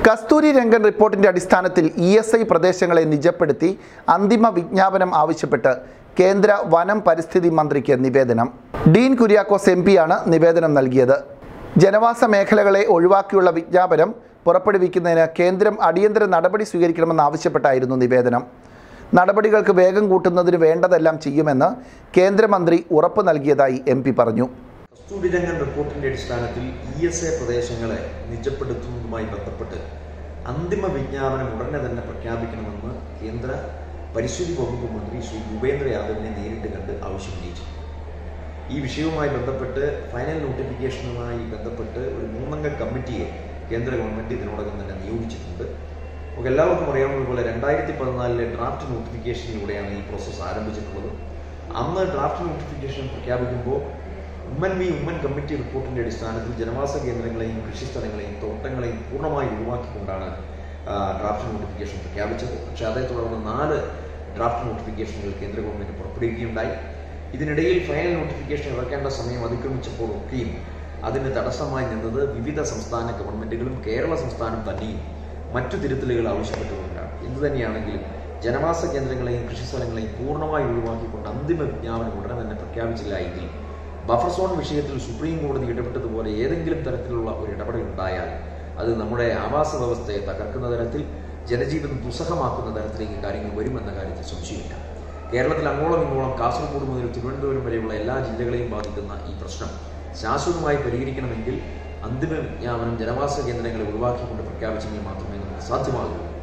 കസ്തൂരി രംഗൻ റിപ്പോർട്ടിന്റെ അടിസ്ഥാനത്തിൽ E S I പ്രദേശങ്ങളെ നിജപ്പെടുത്തി അന്തിമ വിജ്ഞാപനം ആവശ്യപ്പെട്ട് കേന്ദ്ര വനം പരിസ്ഥിതി മന്ത്രിക്ക് നിവേദനം ഡീൻ കുര്യാക്കോസ് എം പിയാണ് നിവേദനം നൽകിയത് ജനവാസ മേഖലകളെ ഒഴിവാക്കിയുള്ള വിജ്ഞാപനം പുറപ്പെടുവിക്കുന്നതിന് കേന്ദ്രം അടിയന്തര നടപടി സ്വീകരിക്കണമെന്നാവശ്യപ്പെട്ടായിരുന്നു നിവേദനം നടപടികൾക്ക് വേഗം കൂട്ടുന്നതിന് വേണ്ടതെല്ലാം ചെയ്യുമെന്ന് കേന്ദ്രമന്ത്രി ഉറപ്പ് നൽകിയതായി എം പറഞ്ഞു കസ്തൂരിരംഗൻ റിപ്പോർട്ടിന്റെ അടിസ്ഥാനത്തിൽ ഇ എസ് എ പ്രദേശങ്ങളെ നിജപ്പെടുത്തുന്നതുമായി ബന്ധപ്പെട്ട് അന്തിമ വിജ്ഞാപനം ഉടനെ തന്നെ പ്രഖ്യാപിക്കണമെന്ന് കേന്ദ്ര പരിസ്ഥിതി വകുപ്പ് മന്ത്രി ശ്രീ ഭൂപേന്ദ്ര യാദവിനെ നേരിട്ട് കണ്ട് ആവശ്യമുന്നയിച്ചു ഈ വിഷയവുമായി ബന്ധപ്പെട്ട് ഫൈനൽ നോട്ടിഫിക്കേഷനുമായി ബന്ധപ്പെട്ട് ഒരു മൂന്നംഗ കമ്മിറ്റിയെ കേന്ദ്ര ഗവൺമെന്റ് ഇതിനോടകം തന്നെ നിയോഗിച്ചിട്ടുണ്ട് നമുക്ക് എല്ലാവർക്കും അറിയാവുന്നതുപോലെ രണ്ടായിരത്തി പതിനാലിലെ ഡ്രാഫ്റ്റ് നോട്ടിഫിക്കേഷനിലൂടെയാണ് ഈ പ്രോസസ്സ് ആരംഭിച്ചിട്ടുള്ളത് അന്ന് ഡ്രാഫ്റ്റ് നോട്ടിഫിക്കേഷൻ പ്രഖ്യാപിക്കുമ്പോൾ ഉമ്മൻ വി ഉമ്മൻ കമ്മിറ്റി റിപ്പോർട്ടിന്റെ അടിസ്ഥാനത്തിൽ ജനവാസ കേന്ദ്രങ്ങളെയും കൃഷിസ്ഥലങ്ങളെയും തോട്ടങ്ങളെയും പൂർണ്ണമായി ഒഴിവാക്കിക്കൊണ്ടാണ് ആ, ഡ്രാഫ്റ്റ് നോട്ടിഫിക്കേഷൻ പ്രഖ്യാപിച്ചത് പക്ഷേ അതേ തുടർന്ന് നാല് ഡ്രാഫ്റ്റ് നോട്ടിഫിക്കേഷനുകൾ കേന്ദ്ര ഗവൺമെന്റ് പുറപ്പെടുവിക്കുകയുണ്ടായി ഇതിനിടയിൽ ഫൈനൽ നോട്ടിഫിക്കേഷൻ ഇറക്കേണ്ട സമയം അതിക്രമിച്ചപ്പോൾ ഒക്കെയും അതിന് തടസ്സമായി നിന്നത് വിവിധ സംസ്ഥാന ഗവൺമെന്റുകളും കേരള സംസ്ഥാനം തന്നെയും മറ്റു തിരുത്തലുകൾ ആവശ്യപ്പെട്ടുകൊണ്ടാണ് എന്തു തന്നെയാണെങ്കിലും ജനവാസ കേന്ദ്രങ്ങളെയും കൃഷിസ്ഥലങ്ങളെയും പൂർണ്ണമായി ഒഴിവാക്കിക്കൊണ്ട് അന്തിമ വിജ്ഞാപനം ഉടനെ തന്നെ പ്രഖ്യാപിച്ചില്ല എങ്കിൽ ബഫർ സോൺ വിഷയത്തിൽ സുപ്രീം കോടതി ഇടപെട്ടതുപോലെ ഏതെങ്കിലും തരത്തിലുള്ള ഒരു ഇടപെടൽ ഉണ്ടായാൽ അത് നമ്മുടെ ആവാസ വ്യവസ്ഥയെ തകർക്കുന്ന തരത്തിൽ ജനജീവിതം ദുസ്സഹമാക്കുന്ന തരത്തിലേക്ക് കാര്യങ്ങൾ വരുമെന്ന കാര്യത്തിൽ സംശയമില്ല കേരളത്തിൽ അങ്ങോളം ഇങ്ങോളം കാസർഗോഡ് മുതൽ തിരുവനന്തപുരം വരെയുള്ള എല്ലാ ജില്ലകളെയും ബാധിക്കുന്ന ഈ പ്രശ്നം ശാശ്വതമായി പരിഹരിക്കണമെങ്കിൽ അന്തിമ വിജ്ഞാപനം ജനവാസ കേന്ദ്രങ്ങളെ ഒഴിവാക്കിക്കൊണ്ട് പ്രഖ്യാപിച്ചെങ്കിൽ മാത്രമേ നമുക്ക് സാധ്യമാകൂ